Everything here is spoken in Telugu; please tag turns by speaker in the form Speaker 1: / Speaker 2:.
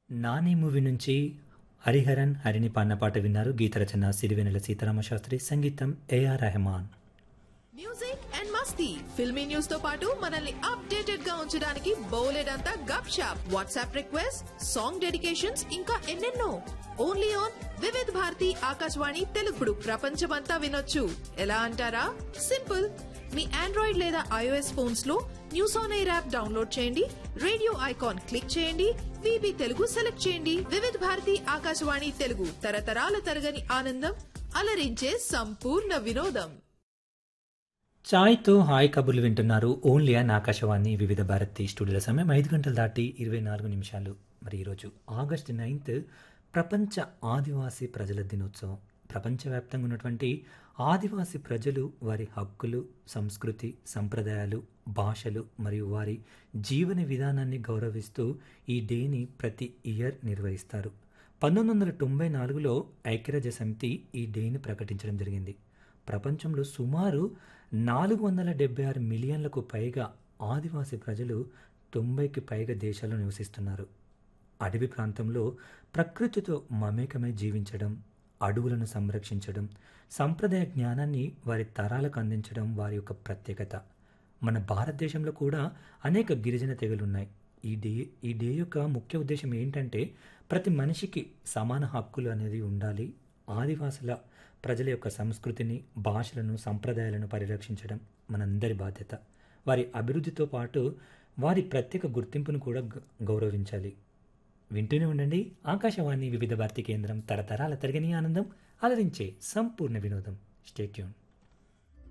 Speaker 1: నాని మూవీ నుంచి హరిహరన్ హరిని పాడిన పాట విన్నారు గీత రచన సిరివెనెల సీతారామ శాస్త్రి సంగీతం ఏఆర్ రెహమాన్
Speaker 2: మ్యూజిక్ అండ్ మస్తీ ఫిల్మీ న్యూస్ తో పాటు మనల్ని అప్డేటెడ్ గా ఉంచడానికి బౌలెడ్ అంతా గప్ షాప్ వాట్సాప్ రిక్వెస్ట్ సాంగ్ డెడికేషన్స్ ఇంకా ఎన్నెన్నో ఓన్లీ ఆన్ వివిధ్ భారతి ఆకాశవాణి తెలుగుడు ప్రపంచమంతా వినొచ్చు ఎలా అంటారా సింపుల్ మీ ఆండ్రాయిడ్ లేదా ఐఓఎస్ ఫోన్స్ లో news on air app download చేయండి రేడియో ఐకాన్ క్లిక్ చేయండి విబి తెలుగు సెలెక్ట్ చేయండి వివిధ్ భారతి ఆకాశవాణి తెలుగు తరతరాల తరగని ఆనందం అలరించే సంపూర్ణ వినోదం
Speaker 1: చాయ్తో హాయ్ కబుర్లు వింటున్నారు ఓన్లీ అని ఆకాశవాణి వివిధ భారతి స్టూడియోల సమయం ఐదు గంటలు దాటి ఇరవై నాలుగు నిమిషాలు మరి ఈరోజు ఆగస్టు నైన్త్ ప్రపంచ ఆదివాసీ ప్రజల దినోత్సవం ప్రపంచవ్యాప్తంగా ఉన్నటువంటి ఆదివాసీ ప్రజలు వారి హక్కులు సంస్కృతి సంప్రదాయాలు భాషలు మరియు వారి జీవన విధానాన్ని గౌరవిస్తూ ఈ డేని ప్రతి ఇయర్ నిర్వహిస్తారు పంతొమ్మిది వందల తొంభై నాలుగులో ఐక్యరాజ్య సమితి ఈ డేని ప్రకటించడం జరిగింది ప్రపంచంలో సుమారు నాలుగు వందల డెబ్బై ఆరు మిలియన్లకు పైగా ఆదివాసీ ప్రజలు తొంభైకి పైగా దేశాల్లో నివసిస్తున్నారు అడవి ప్రాంతంలో ప్రకృతితో మమేకమై జీవించడం అడవులను సంరక్షించడం సంప్రదాయ జ్ఞానాన్ని వారి తరాలకు అందించడం వారి యొక్క ప్రత్యేకత మన భారతదేశంలో కూడా అనేక గిరిజన తెగలున్నాయి ఈ డే ఈ డే యొక్క ముఖ్య ఉద్దేశం ఏంటంటే ప్రతి మనిషికి సమాన హక్కులు అనేది ఉండాలి ఆదివాసుల ప్రజల యొక్క సంస్కృతిని భాషలను సంప్రదాయాలను పరిరక్షించడం మనందరి బాధ్యత వారి అభివృద్ధితో పాటు వారి ప్రత్యేక గుర్తింపును కూడా గ- గౌరవించాలి వింటూనే ఉండండి ఆకాశవాణి వివిధ భారతి కేంద్రం తరతరాల తరగని ఆనందం అలరించే సంపూర్ణ వినోదం స్టేట్యూన్